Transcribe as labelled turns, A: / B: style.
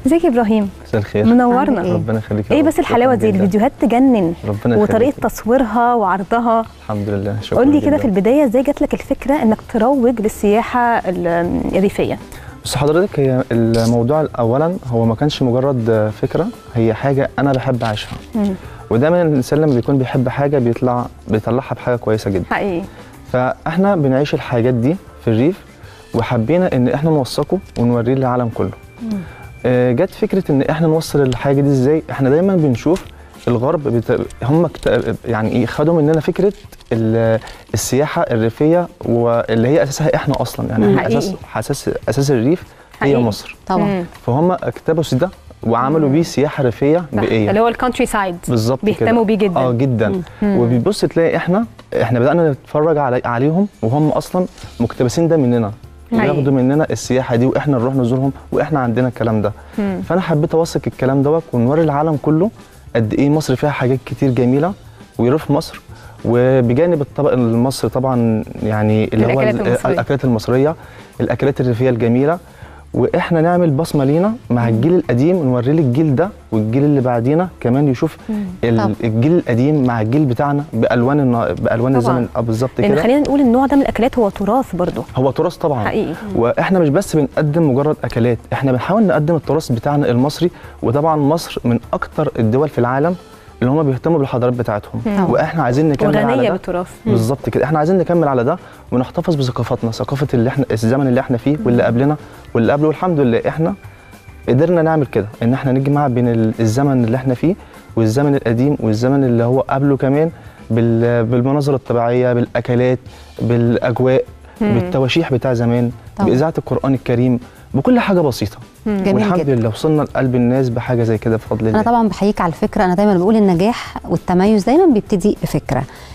A: ازيك يا ابراهيم
B: مساء الخير
A: منورنا
C: عامل إيه؟
B: ربنا يخليك يا
A: ايه
B: رب.
A: بس الحلاوه
B: شكراً
A: دي
B: جداً.
A: الفيديوهات تجنن
B: ربنا
A: وطريقه
B: يخليك.
A: تصويرها وعرضها
B: الحمد لله شكرا
A: قول لي كده
B: جداً.
A: في البدايه ازاي جات لك الفكره انك تروج للسياحه ال- الريفيه
B: بس حضرتك هي الموضوع اولا هو ما كانش مجرد فكره هي حاجه انا بحب اعيشها ودايما الانسان لما بيكون بيحب حاجه بيطلع بيطلعها بحاجه كويسه جدا
A: حقيقي
B: فاحنا بنعيش الحاجات دي في الريف وحبينا ان احنا نوثقه ونوريه للعالم كله آه، جت فكره ان احنا نوصل الحاجه دي ازاي احنا دايما بنشوف الغرب بت... هم كت... يعني ايه خدوا مننا فكره ال... السياحه الريفيه واللي هي اساسها احنا اصلا يعني احنا
A: حقيقي.
B: اساس اساس اساس الريف هي
A: حقيقي.
B: مصر
C: طبعا
A: مم.
B: فهم اقتبسوا ده وعملوا بيه سياحه ريفيه
A: صح.
B: بيئيه
A: اللي هو الكونتري سايد
B: بالظبط كده
A: بيهتموا بيه جدا
B: اه جدا وبيبص تلاقي احنا احنا بدانا نتفرج علي عليهم وهم اصلا مقتبسين ده مننا
A: أيوة.
B: وياخدوا مننا السياحه دي واحنا نروح نزورهم واحنا عندنا الكلام ده
A: مم.
B: فانا حبيت اوثق الكلام دوت ونوري العالم كله قد ايه مصر فيها حاجات كتير جميله ويروح مصر وبجانب الطبق المصري طبعا يعني اللي هو
A: الأكلات
B: ال-
A: المصرية.
B: الاكلات المصريه الاكلات الريفيه الجميله واحنا نعمل بصمه لينا مع الجيل القديم نوري للجيل ده والجيل اللي بعدينا كمان يشوف ال-
C: طبعا.
B: الجيل القديم مع الجيل بتاعنا بالوان النا- بالوان
C: طبعا.
B: الزمن اه بالظبط
A: لان
B: كده
A: خلينا نقول النوع ده من الاكلات هو تراث برضه
B: هو تراث طبعا
A: حقيقي
B: واحنا مش بس بنقدم مجرد اكلات احنا بنحاول نقدم التراث بتاعنا المصري وطبعا مصر من اكتر الدول في العالم اللي هم بيهتموا بالحضارات بتاعتهم
C: طبعا.
B: واحنا عايزين نكمل على
A: وغنيه
B: ده
A: بالتراث
B: بالظبط كده احنا عايزين نكمل على ده ونحتفظ بثقافتنا ثقافه اللي احنا الزمن اللي احنا فيه واللي قبلنا واللي قبله والحمد لله احنا قدرنا نعمل كده ان احنا نجمع بين ال- الزمن اللي احنا فيه والزمن القديم والزمن اللي هو قبله كمان بال- بالمناظر الطبيعيه بالاكلات بالاجواء بالتواشيح بتاع زمان
C: طبعا.
B: باذاعه القران الكريم بكل حاجه بسيطه
C: جميل
B: والحمد
C: جدا
B: لله وصلنا لقلب الناس بحاجه زي كده بفضل الله
C: انا طبعا بحييك على الفكره انا دايما بقول النجاح والتميز دايما بيبتدي بفكره